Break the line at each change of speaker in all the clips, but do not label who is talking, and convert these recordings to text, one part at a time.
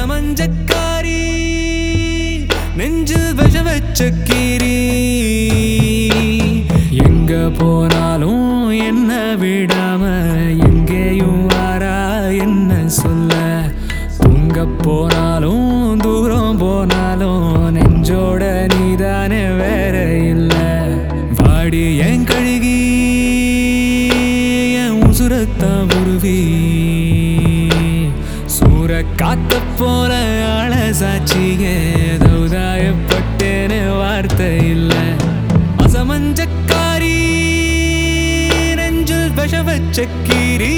அசமஞ்சக்காரி நெஞ்சில் விஷ வச்ச கீரி எங்க போனாலும் என்ன விடாம எங்கேயும் வாரா என்ன சொல்ல தூங்க போனாலும் தூரம் போனாலும் நெஞ்சோட நீதானே வேற இல்ல வாடி என் கழுகி என் உசுரத்தான் உருவி சூற காத்த போல ஆள சாட்சியே தௌதாயப்பட்டேன்னு வார்த்தை இல்ல அசமஞ்சக்காரி நெஞ்சில் விஷ வச்ச கீரி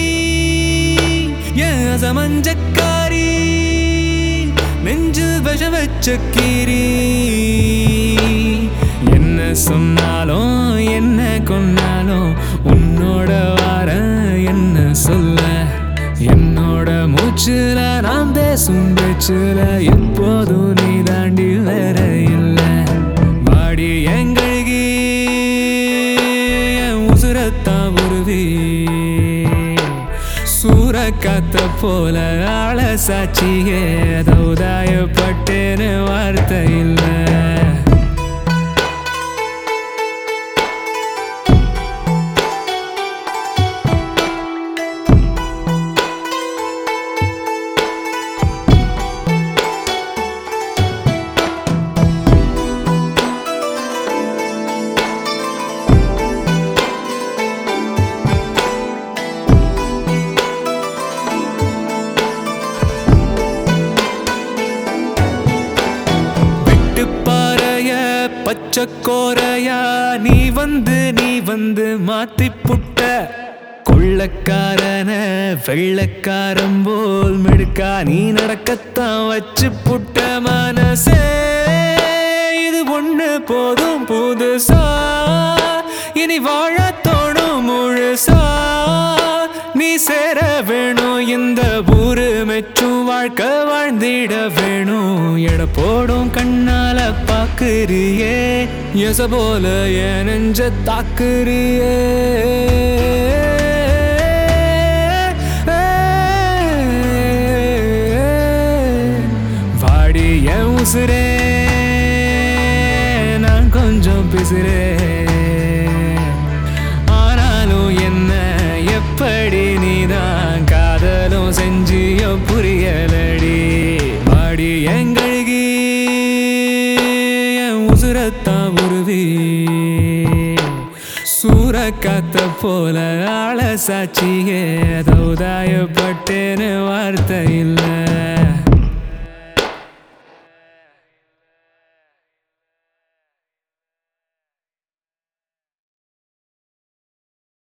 என் அசமஞ்சக்காரி நெஞ்சில் விஷ வச்ச கீரி என்ன சொன்னாலும் என்ன கொன்னாலும் உன்னோட வார என்ன சொல்ல என்னோட மூச்சுல நாம் பேசும் பேச்சுல எப்போதும் நீ தாண்டி வேற இல்ல வாடி எங்கழுகி என் உசுரத்தான் உருவி சூற காத்த போல ஆள சாட்சியே தௌதாயப்பட்டேன்னு வார்த்தை இல்லை வெட்டுப்பாறைய பச்சைக்கோரையா நீ வந்து நீ வந்து மாத்தி புட்ட கொள்ளக்காரன வெள்ளக்காரன் போல் மிடுக்கா நீ நடக்கத்தான் வச்சு புட்ட மனசே இது ஒண்ணு போதும் புதுசா இனி வாழ தோணும் முழுசா நீ சேர வேணும் இந்த ஊரு மெச்சும் வாழ்க்கை வாழ்ந்திட வேணும் எட போடும் கண்ணால பாக்குறியே எச போல என் நெஞ்ச தாக்குறியே வாடி என் உசுரே நான் கொஞ்சம் பிசுறேன் ஆனாலும் என்ன எப்படி நீதான் காதலும் செஞ்சியோ புரியலடி வாடி எங்கழுகி என் உசுரத்தான் உருவி சூற காத்த போல ஆள சாட்சியே தௌதாயப்பட்டேன்னு வார்த்தை இல்லை